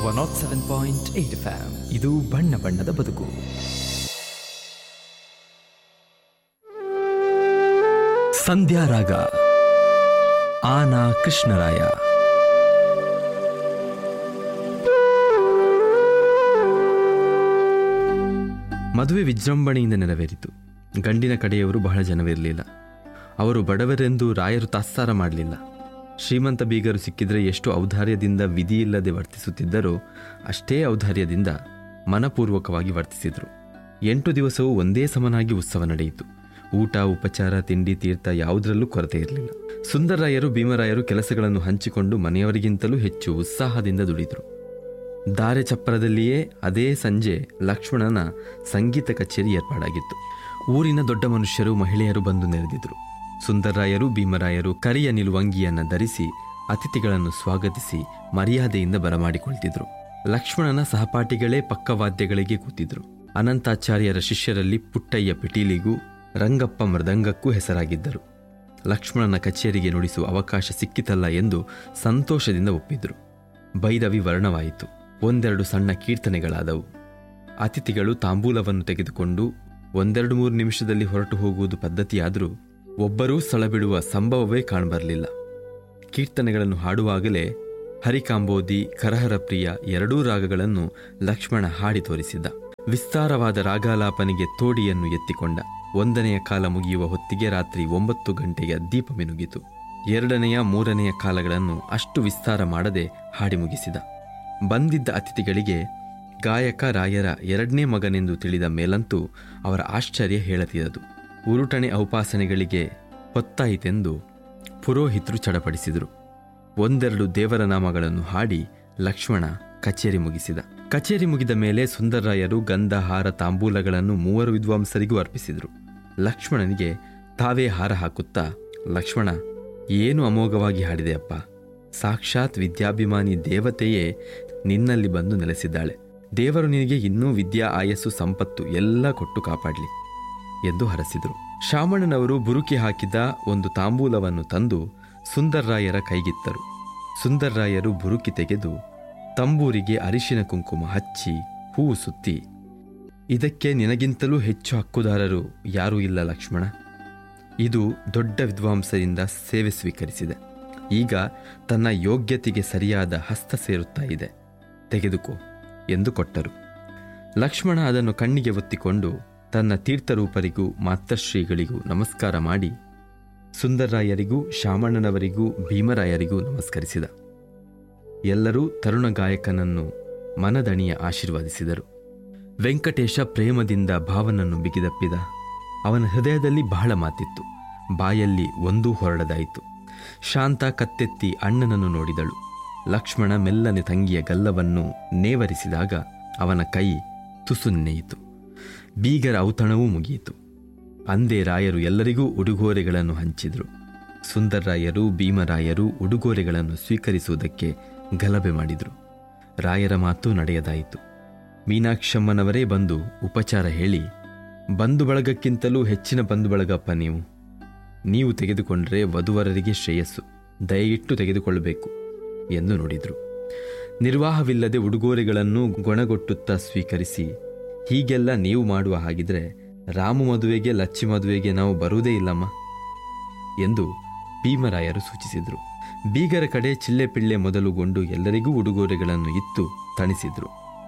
one nought seven point eight FM ಇದು ಬಣ್ಣ ಬಣ್ಣದ ಬದುಕು ಸಂಧ್ಯಾ ರಾಗ ಆನ ಕೃಷ್ಣರಾಯ ಮದುವೆ ವಿಜೃಂಭಣೆಯಿಂದ ನೆರವೇರಿತು ಗಂಡಿನ ಕಡೆಯವರು ಬಹಳ ಜನವಿರಲಿಲ್ಲ ಅವರು ಬಡವರೆಂದು ರಾಯರು ತಾತ್ಸಾರ ಮಾಡಲಿಲ್ಲ ಶ್ರೀಮಂತ ಬೀಗರು ಸಿಕ್ಕಿದರೆ ಎಷ್ಟು ಔದಾರ್ಯದಿಂದ ವಿಧಿಯಿಲ್ಲದೆ ವರ್ತಿಸುತ್ತಿದ್ದರೋ ಅಷ್ಟೇ ಔದಾರ್ಯದಿಂದ ಮನಪೂರ್ವಕವಾಗಿ ವರ್ತಿಸಿದರು ಎಂಟು ದಿವಸವೂ ಒಂದೇ ಸಮನಾಗಿ ಉತ್ಸವ ನಡೆಯಿತು ಊಟ ಉಪಚಾರ ತಿಂಡಿ ತೀರ್ಥ ಯಾವುದರಲ್ಲೂ ಕೊರತೆ ಇರಲಿಲ್ಲ ಸುಂದರರಾಯರು ಭೀಮರಾಯರು ಕೆಲಸಗಳನ್ನು ಹಂಚಿಕೊಂಡು ಮನೆಯವರಿಗಿಂತಲೂ ಹೆಚ್ಚು ಉತ್ಸಾಹದಿಂದ ದುಡಿದರು ದಾರೆ ಚಪ್ಪರದಲ್ಲಿಯೇ ಅದೇ ಸಂಜೆ ಲಕ್ಷ್ಮಣನ ಸಂಗೀತ ಕಚೇರಿ ಏರ್ಪಾಡಾಗಿತ್ತು ಊರಿನ ದೊಡ್ಡ ಮನುಷ್ಯರು ಮಹಿಳೆಯರು ಬಂದು ನೆರೆದಿದ್ರು ಸುಂದರರಾಯರು ಭೀಮರಾಯರು ಕರಿಯ ನಿಲುವಂಗಿಯನ್ನು ಧರಿಸಿ ಅತಿಥಿಗಳನ್ನು ಸ್ವಾಗತಿಸಿ ಮರ್ಯಾದೆಯಿಂದ ಬರಮಾಡಿಕೊಳ್ತಿದ್ರು ಲಕ್ಷ್ಮಣನ ಸಹಪಾಠಿಗಳೇ ಪಕ್ಕವಾದ್ಯಗಳಿಗೆ ಕೂತಿದ್ರು ಅನಂತಾಚಾರ್ಯರ ಶಿಷ್ಯರಲ್ಲಿ ಪುಟ್ಟಯ್ಯ ಪಿಟೀಲಿಗೂ ರಂಗಪ್ಪ ಮೃದಂಗಕ್ಕೂ ಹೆಸರಾಗಿದ್ದರು ಲಕ್ಷ್ಮಣನ ಕಚೇರಿಗೆ ನುಡಿಸುವ ಅವಕಾಶ ಸಿಕ್ಕಿತಲ್ಲ ಎಂದು ಸಂತೋಷದಿಂದ ಒಪ್ಪಿದ್ರು ಭೈರವಿ ವರ್ಣವಾಯಿತು ಒಂದೆರಡು ಸಣ್ಣ ಕೀರ್ತನೆಗಳಾದವು ಅತಿಥಿಗಳು ತಾಂಬೂಲವನ್ನು ತೆಗೆದುಕೊಂಡು ಒಂದೆರಡು ಮೂರು ನಿಮಿಷದಲ್ಲಿ ಹೊರಟು ಹೋಗುವುದು ಪದ್ಧತಿಯಾದರೂ ಒಬ್ಬರೂ ಸ್ಥಳ ಬಿಡುವ ಸಂಭವವೇ ಕಾಣಬರಲಿಲ್ಲ ಕೀರ್ತನೆಗಳನ್ನು ಹಾಡುವಾಗಲೇ ಹರಿಕಾಂಬೋದಿ ಕರಹರ ಪ್ರಿಯ ಎರಡೂ ರಾಗಗಳನ್ನು ಲಕ್ಷ್ಮಣ ಹಾಡಿ ತೋರಿಸಿದ್ದ ವಿಸ್ತಾರವಾದ ರಾಗಾಲಾಪನಿಗೆ ತೋಡಿಯನ್ನು ಎತ್ತಿಕೊಂಡ ಒಂದನೆಯ ಕಾಲ ಮುಗಿಯುವ ಹೊತ್ತಿಗೆ ರಾತ್ರಿ ಒಂಬತ್ತು ಗಂಟೆಯ ದೀಪ ಮಿನುಗಿತು ಎರಡನೆಯ ಮೂರನೆಯ ಕಾಲಗಳನ್ನು ಅಷ್ಟು ವಿಸ್ತಾರ ಮಾಡದೆ ಹಾಡಿ ಮುಗಿಸಿದ ಬಂದಿದ್ದ ಅತಿಥಿಗಳಿಗೆ ಗಾಯಕ ರಾಯರ ಎರಡನೇ ಮಗನೆಂದು ತಿಳಿದ ಮೇಲಂತೂ ಅವರ ಆಶ್ಚರ್ಯ ಹೇಳತೀರದು ಉರುಟಣೆ ಔಪಾಸನೆಗಳಿಗೆ ಹೊತ್ತಾಯಿತೆಂದು ಪುರೋಹಿತರು ಚಡಪಡಿಸಿದರು ಒಂದೆರಡು ದೇವರ ನಾಮಗಳನ್ನು ಹಾಡಿ ಲಕ್ಷ್ಮಣ ಕಚೇರಿ ಮುಗಿಸಿದ ಕಚೇರಿ ಮುಗಿದ ಮೇಲೆ ಸುಂದರರಾಯರು ಗಂಧ ಹಾರ ತಾಂಬೂಲಗಳನ್ನು ಮೂವರು ವಿದ್ವಾಂಸರಿಗೂ ಅರ್ಪಿಸಿದರು ಲಕ್ಷ್ಮಣನಿಗೆ ತಾವೇ ಹಾರ ಹಾಕುತ್ತಾ ಲಕ್ಷ್ಮಣ ಏನು ಅಮೋಘವಾಗಿ ಹಾಡಿದೆಯಪ್ಪ ಸಾಕ್ಷಾತ್ ವಿದ್ಯಾಭಿಮಾನಿ ದೇವತೆಯೇ ನಿನ್ನಲ್ಲಿ ಬಂದು ನೆಲೆಸಿದ್ದಾಳೆ ದೇವರು ನಿನಗೆ ಇನ್ನೂ ವಿದ್ಯಾ ಆಯಸ್ಸು ಸಂಪತ್ತು ಎಲ್ಲ ಕೊಟ್ಟು ಕಾಪಾಡಲಿ ಎಂದು ಹರಸಿದರು ಶಾಮಣ್ಣನವರು ಬುರುಕಿ ಹಾಕಿದ ಒಂದು ತಾಂಬೂಲವನ್ನು ತಂದು ಸುಂದರ್ರಾಯರ ಕೈಗಿತ್ತರು ಸುಂದರ್ರಾಯರು ಬುರುಕಿ ತೆಗೆದು ತಂಬೂರಿಗೆ ಅರಿಶಿನ ಕುಂಕುಮ ಹಚ್ಚಿ ಹೂವು ಸುತ್ತಿ ಇದಕ್ಕೆ ನಿನಗಿಂತಲೂ ಹೆಚ್ಚು ಹಕ್ಕುದಾರರು ಯಾರೂ ಇಲ್ಲ ಲಕ್ಷ್ಮಣ ಇದು ದೊಡ್ಡ ವಿದ್ವಾಂಸರಿಂದ ಸೇವೆ ಸ್ವೀಕರಿಸಿದೆ ಈಗ ತನ್ನ ಯೋಗ್ಯತೆಗೆ ಸರಿಯಾದ ಹಸ್ತ ಸೇರುತ್ತಾ ಇದೆ ತೆಗೆದುಕೋ ಎಂದು ಕೊಟ್ಟರು ಲಕ್ಷ್ಮಣ ಅದನ್ನು ಕಣ್ಣಿಗೆ ಒತ್ತಿಕೊಂಡು ತನ್ನ ತೀರ್ಥರೂಪರಿಗೂ ಮಾತಶ್ರೀಗಳಿಗೂ ನಮಸ್ಕಾರ ಮಾಡಿ ಸುಂದರರಾಯರಿಗೂ ಶಾಮಣ್ಣನವರಿಗೂ ಭೀಮರಾಯರಿಗೂ ನಮಸ್ಕರಿಸಿದ ಎಲ್ಲರೂ ತರುಣ ಗಾಯಕನನ್ನು ಮನದಣಿಯ ಆಶೀರ್ವಾದಿಸಿದರು ವೆಂಕಟೇಶ ಪ್ರೇಮದಿಂದ ಭಾವನನ್ನು ಬಿಗಿದಪ್ಪಿದ ಅವನ ಹೃದಯದಲ್ಲಿ ಬಹಳ ಮಾತಿತ್ತು ಬಾಯಲ್ಲಿ ಒಂದೂ ಹೊರಡದಾಯಿತು ಶಾಂತ ಕತ್ತೆತ್ತಿ ಅಣ್ಣನನ್ನು ನೋಡಿದಳು ಲಕ್ಷ್ಮಣ ಮೆಲ್ಲನೆ ತಂಗಿಯ ಗಲ್ಲವನ್ನು ನೇವರಿಸಿದಾಗ ಅವನ ಕೈ ತುಸು ನೆನೆಯಿತು ಬೀಗರ ಔತಣವೂ ಮುಗಿಯಿತು ಅಂದೇ ರಾಯರು ಎಲ್ಲರಿಗೂ ಉಡುಗೊರೆಗಳನ್ನು ಹಂಚಿದರು ಸುಂದರರಾಯರು ಭೀಮರಾಯರು ಉಡುಗೊರೆಗಳನ್ನು ಸ್ವೀಕರಿಸುವುದಕ್ಕೆ ಗಲಭೆ ಮಾಡಿದರು ರಾಯರ ಮಾತು ನಡೆಯದಾಯಿತು ಮೀನಾಕ್ಷಮ್ಮನವರೇ ಬಂದು ಉಪಚಾರ ಹೇಳಿ ಬಂಧು ಬಳಗಕ್ಕಿಂತಲೂ ಹೆಚ್ಚಿನ ಬಂಧು ಬಳಗಪ್ಪ ನೀವು ನೀವು ತೆಗೆದುಕೊಂಡರೆ ವಧುವರರಿಗೆ ಶ್ರೇಯಸ್ಸು ದಯವಿಟ್ಟು ತೆಗೆದುಕೊಳ್ಳಬೇಕು ಎಂದು ನುಡಿದರು ನಿರ್ವಾಹವಿಲ್ಲದೆ ಉಡುಗೊರೆಗಳನ್ನು ಗೊಣಗೊಟ್ಟುತ್ತಾ ಸ್ವೀಕರಿಸಿ ಹೀಗೆಲ್ಲ ನೀವು ಮಾಡುವ ಹಾಗಿದ್ರೆ ರಾಮು ಮದುವೆಗೆ ಲಚ್ಚಿ ಮದುವೆಗೆ ನಾವು ಬರುವುದೇ ಇಲ್ಲಮ್ಮ ಎಂದು ಭೀಮರಾಯರು ಸೂಚಿಸಿದರು ಬೀಗರ ಕಡೆ ಚಿಲ್ಲೆಪಿಳ್ಳೆ ಮೊದಲುಗೊಂಡು ಎಲ್ಲರಿಗೂ ಉಡುಗೊರೆಗಳನ್ನು ಇತ್ತು ತಣಿಸಿದರು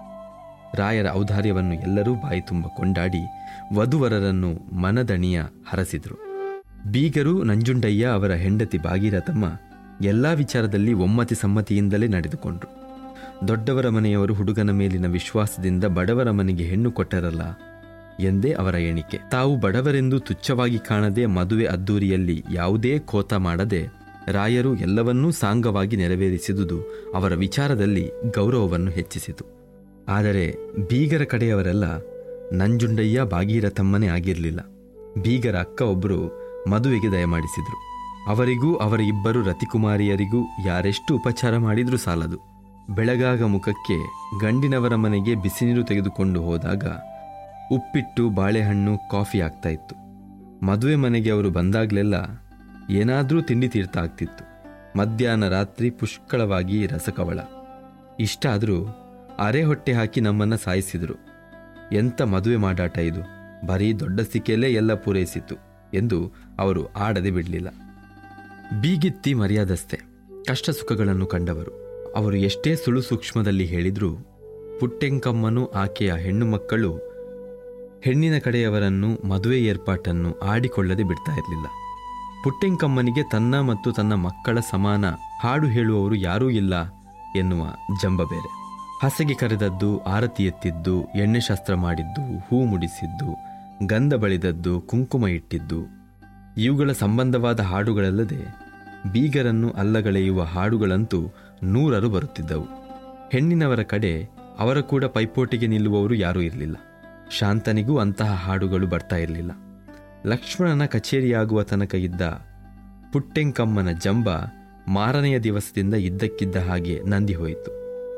ರಾಯರ ಔದಾರ್ಯವನ್ನು ಎಲ್ಲರೂ ಬಾಯಿ ತುಂಬ ಕೊಂಡಾಡಿ ವಧುವರರನ್ನು ಮನದಣಿಯ ಹರಸಿದರು ಬೀಗರು ನಂಜುಂಡಯ್ಯ ಅವರ ಹೆಂಡತಿ ಭಾಗೀರಥಮ್ಮ ಎಲ್ಲ ವಿಚಾರದಲ್ಲಿ ಒಮ್ಮತಿ ಸಮ್ಮತಿಯಿಂದಲೇ ನಡೆದುಕೊಂಡ್ರು ದೊಡ್ಡವರ ಮನೆಯವರು ಹುಡುಗನ ಮೇಲಿನ ವಿಶ್ವಾಸದಿಂದ ಬಡವರ ಮನೆಗೆ ಹೆಣ್ಣು ಕೊಟ್ಟರಲ್ಲ ಎಂದೇ ಅವರ ಎಣಿಕೆ ತಾವು ಬಡವರೆಂದು ತುಚ್ಛವಾಗಿ ಕಾಣದೆ ಮದುವೆ ಅದ್ದೂರಿಯಲ್ಲಿ ಯಾವುದೇ ಖೋತ ಮಾಡದೆ ರಾಯರು ಎಲ್ಲವನ್ನೂ ಸಾಂಗವಾಗಿ ನೆರವೇರಿಸಿದುದು ಅವರ ವಿಚಾರದಲ್ಲಿ ಗೌರವವನ್ನು ಹೆಚ್ಚಿಸಿತು ಆದರೆ ಬೀಗರ ಕಡೆಯವರೆಲ್ಲ ನಂಜುಂಡಯ್ಯ ಭಾಗೀರಥಮ್ಮನೇ ಆಗಿರಲಿಲ್ಲ ಬೀಗರ ಅಕ್ಕ ಒಬ್ಬರು ಮದುವೆಗೆ ದಯಮಾಡಿಸಿದ್ರು ಅವರಿಗೂ ಅವರ ಇಬ್ಬರು ರತಿಕುಮಾರಿಯರಿಗೂ ಯಾರೆಷ್ಟು ಉಪಚಾರ ಮಾಡಿದ್ರೂ ಸಾಲದು ಬೆಳಗಾಗ ಮುಖಕ್ಕೆ ಗಂಡಿನವರ ಮನೆಗೆ ಬಿಸಿನೀರು ತೆಗೆದುಕೊಂಡು ಹೋದಾಗ ಉಪ್ಪಿಟ್ಟು ಬಾಳೆಹಣ್ಣು ಕಾಫಿ ಆಗ್ತಾ ಇತ್ತು ಮದುವೆ ಮನೆಗೆ ಅವರು ಬಂದಾಗಲೆಲ್ಲ ಏನಾದರೂ ತಿಂಡಿ ತೀರ್ಥ ಆಗ್ತಿತ್ತು ಮಧ್ಯಾಹ್ನ ರಾತ್ರಿ ಪುಷ್ಕಳವಾಗಿ ರಸಕವಳ ಇಷ್ಟಾದರೂ ಅರೆ ಹೊಟ್ಟೆ ಹಾಕಿ ನಮ್ಮನ್ನು ಸಾಯಿಸಿದರು ಎಂಥ ಮದುವೆ ಮಾಡಾಟ ಇದು ಬರೀ ದೊಡ್ಡ ಸಿಕ್ಕೆಯಲ್ಲೇ ಎಲ್ಲ ಪೂರೈಸಿತು ಎಂದು ಅವರು ಆಡದೆ ಬಿಡಲಿಲ್ಲ ಬೀಗಿತ್ತಿ ಮರ್ಯಾದಸ್ತೆ ಕಷ್ಟ ಸುಖಗಳನ್ನು ಕಂಡವರು ಅವರು ಎಷ್ಟೇ ಸುಳು ಸೂಕ್ಷ್ಮದಲ್ಲಿ ಹೇಳಿದರೂ ಪುಟ್ಟೆಂಕಮ್ಮನು ಆಕೆಯ ಹೆಣ್ಣು ಮಕ್ಕಳು ಹೆಣ್ಣಿನ ಕಡೆಯವರನ್ನು ಮದುವೆ ಏರ್ಪಾಟನ್ನು ಆಡಿಕೊಳ್ಳದೆ ಬಿಡ್ತಾ ಇರಲಿಲ್ಲ ಪುಟ್ಟೆಂಕಮ್ಮನಿಗೆ ತನ್ನ ಮತ್ತು ತನ್ನ ಮಕ್ಕಳ ಸಮಾನ ಹಾಡು ಹೇಳುವವರು ಯಾರೂ ಇಲ್ಲ ಎನ್ನುವ ಜಂಬ ಬೇರೆ ಹಸೆಗೆ ಕರೆದದ್ದು ಆರತಿ ಎತ್ತಿದ್ದು ಎಣ್ಣೆ ಶಾಸ್ತ್ರ ಮಾಡಿದ್ದು ಹೂ ಮುಡಿಸಿದ್ದು ಗಂಧ ಬಳಿದದ್ದು ಕುಂಕುಮ ಇಟ್ಟಿದ್ದು ಇವುಗಳ ಸಂಬಂಧವಾದ ಹಾಡುಗಳಲ್ಲದೆ ಬೀಗರನ್ನು ಅಲ್ಲಗಳೆಯುವ ಹಾಡುಗಳಂತೂ ನೂರರು ಬರುತ್ತಿದ್ದವು ಹೆಣ್ಣಿನವರ ಕಡೆ ಅವರ ಕೂಡ ಪೈಪೋಟಿಗೆ ನಿಲ್ಲುವವರು ಯಾರೂ ಇರಲಿಲ್ಲ ಶಾಂತನಿಗೂ ಅಂತಹ ಹಾಡುಗಳು ಬರ್ತಾ ಇರಲಿಲ್ಲ ಲಕ್ಷ್ಮಣನ ಕಚೇರಿಯಾಗುವ ತನಕ ಇದ್ದ ಪುಟ್ಟೆಂಕಮ್ಮನ ಜಂಬ ಮಾರನೆಯ ದಿವಸದಿಂದ ಇದ್ದಕ್ಕಿದ್ದ ಹಾಗೆ ನಂದಿ ಹೋಯಿತು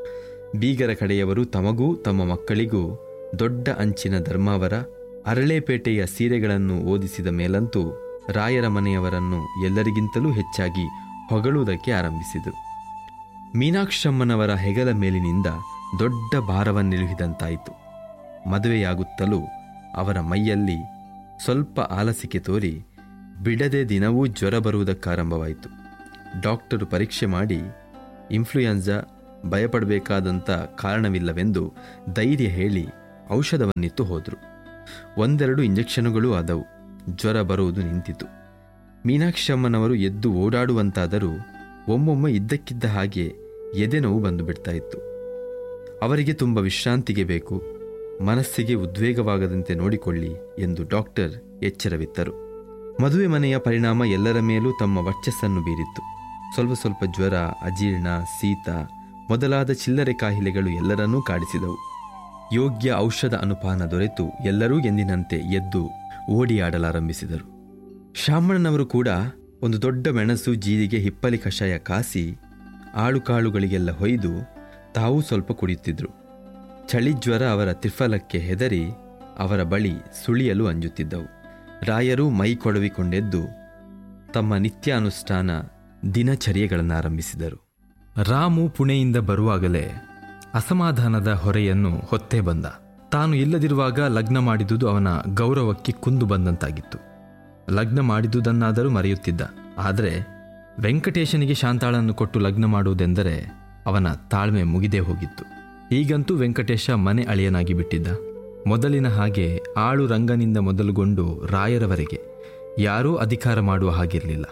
ಬೀಗರ ಕಡೆಯವರು ತಮಗೂ ತಮ್ಮ ಮಕ್ಕಳಿಗೂ ದೊಡ್ಡ ಅಂಚಿನ ಧರ್ಮಾವರ ಅರಳೇಪೇಟೆಯ ಸೀರೆಗಳನ್ನು ಓದಿಸಿದ ಮೇಲಂತೂ ರಾಯರ ಮನೆಯವರನ್ನು ಎಲ್ಲರಿಗಿಂತಲೂ ಹೆಚ್ಚಾಗಿ ಹೊಗಳುವುದಕ್ಕೆ ಆರಂಭಿಸಿದರು ಮೀನಾಕ್ಷಮ್ಮನವರ ಹೆಗಲ ಮೇಲಿನಿಂದ ದೊಡ್ಡ ಭಾರವನ್ನಿಳುಹಿದಂತಾಯಿತು ಮದುವೆಯಾಗುತ್ತಲೂ ಅವರ ಮೈಯಲ್ಲಿ ಸ್ವಲ್ಪ ಆಲಸಿಕೆ ತೋರಿ ಬಿಡದೆ ದಿನವೂ ಜ್ವರ ಬರುವುದಕ್ಕಾರಂಭವಾಯಿತು ಡಾಕ್ಟರು ಪರೀಕ್ಷೆ ಮಾಡಿ ಇನ್ಫ್ಲೂಯೆನ್ಸಾ ಭಯಪಡಬೇಕಾದಂಥ ಕಾರಣವಿಲ್ಲವೆಂದು ಧೈರ್ಯ ಹೇಳಿ ಔಷಧವನ್ನಿತ್ತು ಹೋದರು ಒಂದೆರಡು ಇಂಜೆಕ್ಷನುಗಳೂ ಆದವು ಜ್ವರ ಬರುವುದು ನಿಂತಿತು ಮೀನಾಕ್ಷಮ್ಮನವರು ಎದ್ದು ಓಡಾಡುವಂತಾದರೂ ಒಮ್ಮೊಮ್ಮೆ ಇದ್ದಕ್ಕಿದ್ದ ಹಾಗೆ ಎದೆ ನೋವು ಬಂದು ಬಿಡ್ತಾ ಇತ್ತು ಅವರಿಗೆ ತುಂಬ ವಿಶ್ರಾಂತಿಗೆ ಬೇಕು ಮನಸ್ಸಿಗೆ ಉದ್ವೇಗವಾಗದಂತೆ ನೋಡಿಕೊಳ್ಳಿ ಎಂದು ಡಾಕ್ಟರ್ ಎಚ್ಚರವಿತ್ತರು ಮದುವೆ ಮನೆಯ ಪರಿಣಾಮ ಎಲ್ಲರ ಮೇಲೂ ತಮ್ಮ ವರ್ಚಸ್ಸನ್ನು ಬೀರಿತ್ತು ಸ್ವಲ್ಪ ಸ್ವಲ್ಪ ಜ್ವರ ಅಜೀರ್ಣ ಶೀತ ಮೊದಲಾದ ಚಿಲ್ಲರೆ ಕಾಯಿಲೆಗಳು ಎಲ್ಲರನ್ನೂ ಕಾಡಿಸಿದವು ಯೋಗ್ಯ ಔಷಧ ಅನುಪಾನ ದೊರೆತು ಎಲ್ಲರೂ ಎಂದಿನಂತೆ ಎದ್ದು ಓಡಿಯಾಡಲಾರಂಭಿಸಿದರು ಶಾಮಣ್ಣನವರು ಕೂಡ ಒಂದು ದೊಡ್ಡ ಮೆಣಸು ಜೀರಿಗೆ ಹಿಪ್ಪಲಿ ಕಷಾಯ ಕಾಸಿ ಆಳುಕಾಳುಗಳಿಗೆಲ್ಲ ಹೊಯ್ದು ತಾವೂ ಸ್ವಲ್ಪ ಕುಡಿಯುತ್ತಿದ್ದರು ಚಳಿ ಜ್ವರ ಅವರ ತ್ರಿಫಲಕ್ಕೆ ಹೆದರಿ ಅವರ ಬಳಿ ಸುಳಿಯಲು ಅಂಜುತ್ತಿದ್ದವು ರಾಯರು ಮೈ ಕೊಡವಿಕೊಂಡೆದ್ದು ತಮ್ಮ ನಿತ್ಯಾನುಷ್ಠಾನ ದಿನಚರ್ಯೆಗಳನ್ನಾರಂಭಿಸಿದರು ರಾಮು ಪುಣೆಯಿಂದ ಬರುವಾಗಲೇ ಅಸಮಾಧಾನದ ಹೊರೆಯನ್ನು ಹೊತ್ತೇ ಬಂದ ತಾನು ಇಲ್ಲದಿರುವಾಗ ಲಗ್ನ ಮಾಡಿದುದು ಅವನ ಗೌರವಕ್ಕೆ ಕುಂದು ಬಂದಂತಾಗಿತ್ತು ಲಗ್ನ ಮಾಡಿದುದನ್ನಾದರೂ ಮರೆಯುತ್ತಿದ್ದ ಆದರೆ ವೆಂಕಟೇಶನಿಗೆ ಶಾಂತಾಳನ್ನು ಕೊಟ್ಟು ಲಗ್ನ ಮಾಡುವುದೆಂದರೆ ಅವನ ತಾಳ್ಮೆ ಮುಗಿದೇ ಹೋಗಿತ್ತು ಈಗಂತೂ ವೆಂಕಟೇಶ ಮನೆ ಅಳಿಯನಾಗಿ ಬಿಟ್ಟಿದ್ದ ಮೊದಲಿನ ಹಾಗೆ ಆಳು ರಂಗನಿಂದ ಮೊದಲುಗೊಂಡು ರಾಯರವರೆಗೆ ಯಾರೂ ಅಧಿಕಾರ ಮಾಡುವ ಹಾಗಿರಲಿಲ್ಲ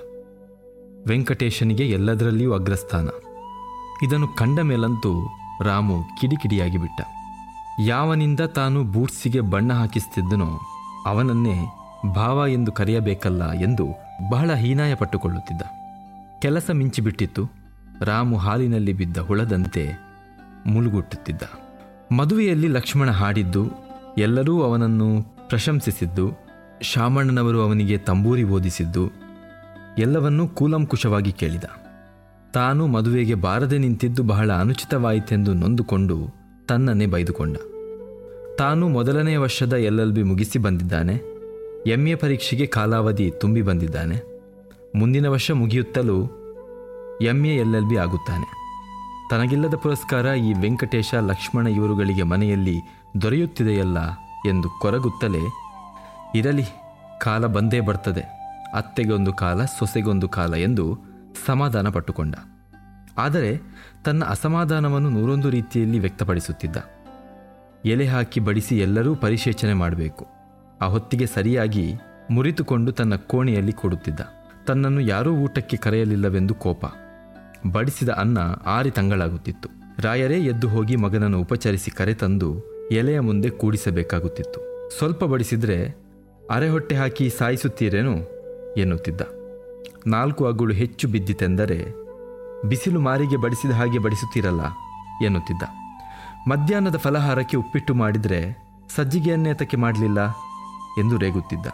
ವೆಂಕಟೇಶನಿಗೆ ಎಲ್ಲದರಲ್ಲಿಯೂ ಅಗ್ರಸ್ಥಾನ ಇದನ್ನು ಕಂಡ ಮೇಲಂತೂ ರಾಮು ಕಿಡಿಕಿಡಿಯಾಗಿ ಬಿಟ್ಟ ಯಾವನಿಂದ ತಾನು ಬೂಟ್ಸಿಗೆ ಬಣ್ಣ ಹಾಕಿಸ್ತಿದ್ದನೋ ಅವನನ್ನೇ ಭಾವ ಎಂದು ಕರೆಯಬೇಕಲ್ಲ ಎಂದು ಬಹಳ ಹೀನಾಯ ಪಟ್ಟುಕೊಳ್ಳುತ್ತಿದ್ದ ಕೆಲಸ ಮಿಂಚಿಬಿಟ್ಟಿತ್ತು ರಾಮು ಹಾಲಿನಲ್ಲಿ ಬಿದ್ದ ಹುಳದಂತೆ ಮುಳುಗುಟ್ಟುತ್ತಿದ್ದ ಮದುವೆಯಲ್ಲಿ ಲಕ್ಷ್ಮಣ ಹಾಡಿದ್ದು ಎಲ್ಲರೂ ಅವನನ್ನು ಪ್ರಶಂಸಿಸಿದ್ದು ಶಾಮಣ್ಣನವರು ಅವನಿಗೆ ತಂಬೂರಿ ಓದಿಸಿದ್ದು ಎಲ್ಲವನ್ನೂ ಕೂಲಂಕುಷವಾಗಿ ಕೇಳಿದ ತಾನು ಮದುವೆಗೆ ಬಾರದೆ ನಿಂತಿದ್ದು ಬಹಳ ಅನುಚಿತವಾಯಿತೆಂದು ನೊಂದುಕೊಂಡು ತನ್ನನ್ನೇ ಬೈದುಕೊಂಡ ತಾನು ಮೊದಲನೇ ವರ್ಷದ ಎಲ್ ಎಲ್ ಬಿ ಮುಗಿಸಿ ಬಂದಿದ್ದಾನೆ ಎಂ ಎ ಪರೀಕ್ಷೆಗೆ ಕಾಲಾವಧಿ ತುಂಬಿ ಬಂದಿದ್ದಾನೆ ಮುಂದಿನ ವರ್ಷ ಮುಗಿಯುತ್ತಲೂ M A L L B ಆಗುತ್ತಾನೆ ತನಗಿಲ್ಲದ ಪುರಸ್ಕಾರ ಈ ವೆಂಕಟೇಶ ಲಕ್ಷ್ಮಣ ಇವರುಗಳಿಗೆ ಮನೆಯಲ್ಲಿ ದೊರೆಯುತ್ತಿದೆಯಲ್ಲ ಎಂದು ಕೊರಗುತ್ತಲೇ ಇರಲಿ ಕಾಲ ಬಂದೇ ಬರ್ತದೆ ಅತ್ತೆಗೊಂದು ಕಾಲ ಸೊಸೆಗೊಂದು ಕಾಲ ಎಂದು ಸಮಾಧಾನ ಪಟ್ಟುಕೊಂಡ ಆದರೆ ತನ್ನ ಅಸಮಾಧಾನವನ್ನು ನೂರೊಂದು ರೀತಿಯಲ್ಲಿ ವ್ಯಕ್ತಪಡಿಸುತ್ತಿದ್ದ ಎಲೆ ಹಾಕಿ ಬಡಿಸಿ ಎಲ್ಲರೂ ಪರಿಶೇಚನೆ ಮಾಡಬೇಕು ಆ ಹೊತ್ತಿಗೆ ಸರಿಯಾಗಿ ಮುರಿತುಕೊಂಡು ತನ್ನ ಕೋಣೆಯಲ್ಲಿ ಕೊಡುತ್ತಿದ್ದ ತನ್ನನ್ನು ಯಾರೂ ಊಟಕ್ಕೆ ಕರೆಯಲಿಲ್ಲವೆಂದು ಕೋಪ ಬಡಿಸಿದ ಅನ್ನ ಆರಿ ತಂಗಳಾಗುತ್ತಿತ್ತು ರಾಯರೇ ಎದ್ದು ಹೋಗಿ ಮಗನನ್ನು ಉಪಚರಿಸಿ ಕರೆತಂದು ಎಲೆಯ ಮುಂದೆ ಕೂಡಿಸಬೇಕಾಗುತ್ತಿತ್ತು ಸ್ವಲ್ಪ ಬಡಿಸಿದ್ರೆ ಅರೆ ಹೊಟ್ಟೆ ಹಾಕಿ ಸಾಯಿಸುತ್ತೀರೇನು ಎನ್ನುತ್ತಿದ್ದ ನಾಲ್ಕು ಅಗುಳು ಹೆಚ್ಚು ಬಿದ್ದಿತೆಂದರೆ ಬಿಸಿಲು ಮಾರಿಗೆ ಬಡಿಸಿದ ಹಾಗೆ ಬಡಿಸುತ್ತೀರಲ್ಲ ಎನ್ನುತ್ತಿದ್ದ ಮಧ್ಯಾಹ್ನದ ಫಲಹಾರಕ್ಕೆ ಉಪ್ಪಿಟ್ಟು ಮಾಡಿದರೆ ಸಜ್ಜಿಗೆಯನ್ನೇ ತಕ್ಕೆ ಮಾಡಲಿಲ್ಲ ಎಂದು ರೇಗುತ್ತಿದ್ದ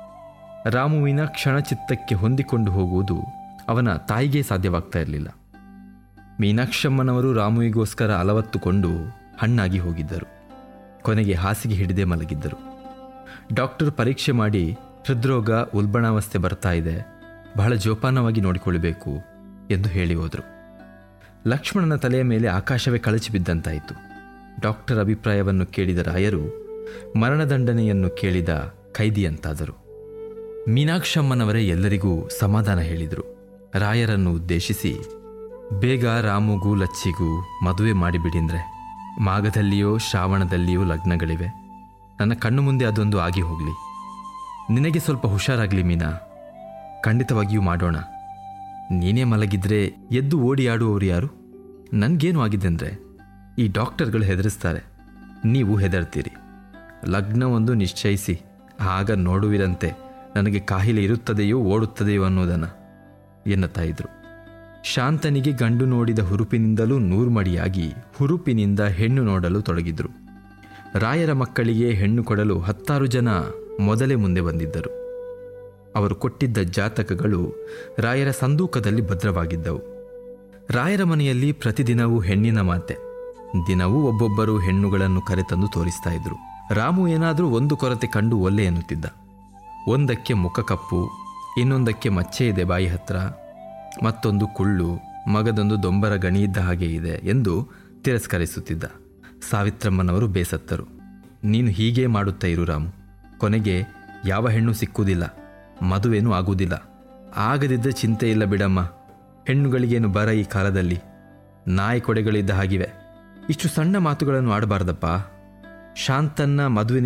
ರಾಮುವಿನ ಕ್ಷಣಚಿತ್ತಕ್ಕೆ ಹೊಂದಿಕೊಂಡು ಹೋಗುವುದು ಅವನ ತಾಯಿಗೆ ಸಾಧ್ಯವಾಗ್ತಾ ಇರಲಿಲ್ಲ ಮೀನಾಕ್ಷಮ್ಮನವರು ರಾಮುವಿಗೋಸ್ಕರ ಅಲವತ್ತುಕೊಂಡು ಹಣ್ಣಾಗಿ ಹೋಗಿದ್ದರು ಕೊನೆಗೆ ಹಾಸಿಗೆ ಹಿಡಿದೇ ಮಲಗಿದ್ದರು ಡಾಕ್ಟರ್ ಪರೀಕ್ಷೆ ಮಾಡಿ ಹೃದ್ರೋಗ ಉಲ್ಬಣಾವಸ್ಥೆ ಬರ್ತಾ ಇದೆ ಬಹಳ ಜೋಪಾನವಾಗಿ ನೋಡಿಕೊಳ್ಳಬೇಕು ಎಂದು ಹೇಳಿ ಹೋದರು ಲಕ್ಷ್ಮಣನ ತಲೆಯ ಮೇಲೆ ಆಕಾಶವೇ ಕಳಚಿ ಬಿದ್ದಂತಾಯಿತು ಡಾಕ್ಟರ್ ಅಭಿಪ್ರಾಯವನ್ನು ಕೇಳಿದ ರಾಯರು ಮರಣದಂಡನೆಯನ್ನು ಕೇಳಿದ ಖೈದಿಯಂತಾದರು ಮೀನಾಕ್ಷಮ್ಮನವರೇ ಎಲ್ಲರಿಗೂ ಸಮಾಧಾನ ಹೇಳಿದರು ರಾಯರನ್ನು ಉದ್ದೇಶಿಸಿ ಬೇಗ ರಾಮುಗೂ ಲಚ್ಚಿಗೂ ಮದುವೆ ಮಾಡಿಬಿಡಿಂದ್ರೆ ಮಾಘದಲ್ಲಿಯೋ ಶ್ರಾವಣದಲ್ಲಿಯೋ ಲಗ್ನಗಳಿವೆ ನನ್ನ ಕಣ್ಣು ಮುಂದೆ ಅದೊಂದು ಆಗಿ ಹೋಗಲಿ ನಿನಗೆ ಸ್ವಲ್ಪ ಹುಷಾರಾಗಲಿ ಮೀನಾ ಖಂಡಿತವಾಗಿಯೂ ಮಾಡೋಣ ನೀನೇ ಮಲಗಿದ್ರೆ ಎದ್ದು ಓಡಿ ಆಡುವವರು ಯಾರು ನನಗೇನು ಆಗಿದೆ ಅಂದರೆ ಈ ಡಾಕ್ಟರ್ಗಳು ಹೆದರಿಸ್ತಾರೆ ನೀವು ಹೆದರ್ತೀರಿ ಲಗ್ನ ಒಂದು ನಿಶ್ಚಯಿಸಿ ಆಗ ನೋಡುವಿರಂತೆ ನನಗೆ ಕಾಯಿಲೆ ಇರುತ್ತದೆಯೋ ಓಡುತ್ತದೆಯೋ ಅನ್ನೋದನ್ನು ಎನ್ನುತ್ತಾ ಇದ್ರು ಶಾಂತನಿಗೆ ಗಂಡು ನೋಡಿದ ಹುರುಪಿನಿಂದಲೂ ನೂರ್ಮಡಿಯಾಗಿ ಹುರುಪಿನಿಂದ ಹೆಣ್ಣು ನೋಡಲು ತೊಡಗಿದ್ರು ರಾಯರ ಮಕ್ಕಳಿಗೆ ಹೆಣ್ಣು ಕೊಡಲು ಹತ್ತಾರು ಜನ ಮೊದಲೇ ಮುಂದೆ ಬಂದಿದ್ದರು ಅವರು ಕೊಟ್ಟಿದ್ದ ಜಾತಕಗಳು ರಾಯರ ಸಂದೂಕದಲ್ಲಿ ಭದ್ರವಾಗಿದ್ದವು ರಾಯರ ಮನೆಯಲ್ಲಿ ಪ್ರತಿದಿನವೂ ಹೆಣ್ಣಿನ ಮಾತೆ ದಿನವೂ ಒಬ್ಬೊಬ್ಬರು ಹೆಣ್ಣುಗಳನ್ನು ಕರೆತಂದು ತೋರಿಸ್ತಾ ಇದ್ರು ರಾಮು ಏನಾದರೂ ಒಂದು ಕೊರತೆ ಕಂಡು ಒಲ್ಲೆ ಎನ್ನುತ್ತಿದ್ದ ಒಂದಕ್ಕೆ ಮುಖ ಕಪ್ಪು ಇನ್ನೊಂದಕ್ಕೆ ಮಚ್ಚೆ ಇದೆ ಬಾಯಿ ಹತ್ರ ಮತ್ತೊಂದು ಕುಳ್ಳು ಮಗದೊಂದು ದೊಂಬರ ಗಣಿ ಇದ್ದ ಹಾಗೆ ಇದೆ ಎಂದು ತಿರಸ್ಕರಿಸುತ್ತಿದ್ದ ಸಾವಿತ್ರಮ್ಮನವರು ಬೇಸತ್ತರು ನೀನು ಹೀಗೇ ಮಾಡುತ್ತಾ ಇರು ರಾಮು ಕೊನೆಗೆ ಯಾವ ಹೆಣ್ಣು ಸಿಕ್ಕುವುದಿಲ್ಲ ಮದುವೆನೂ ಆಗುವುದಿಲ್ಲ ಆಗದಿದ್ದರೆ ಚಿಂತೆ ಇಲ್ಲ ಬಿಡಮ್ಮ ಹೆಣ್ಣುಗಳಿಗೇನು ಬರ ಈ ಕಾಲದಲ್ಲಿ ನಾಯಿ ಕೊಡೆಗಳಿದ್ದ ಹಾಗಿವೆ ಇಷ್ಟು ಸಣ್ಣ ಮಾತುಗಳನ್ನು ಆಡಬಾರ್ದಪ್ಪ ಶಾಂತನ್ನ ಮದುವೆ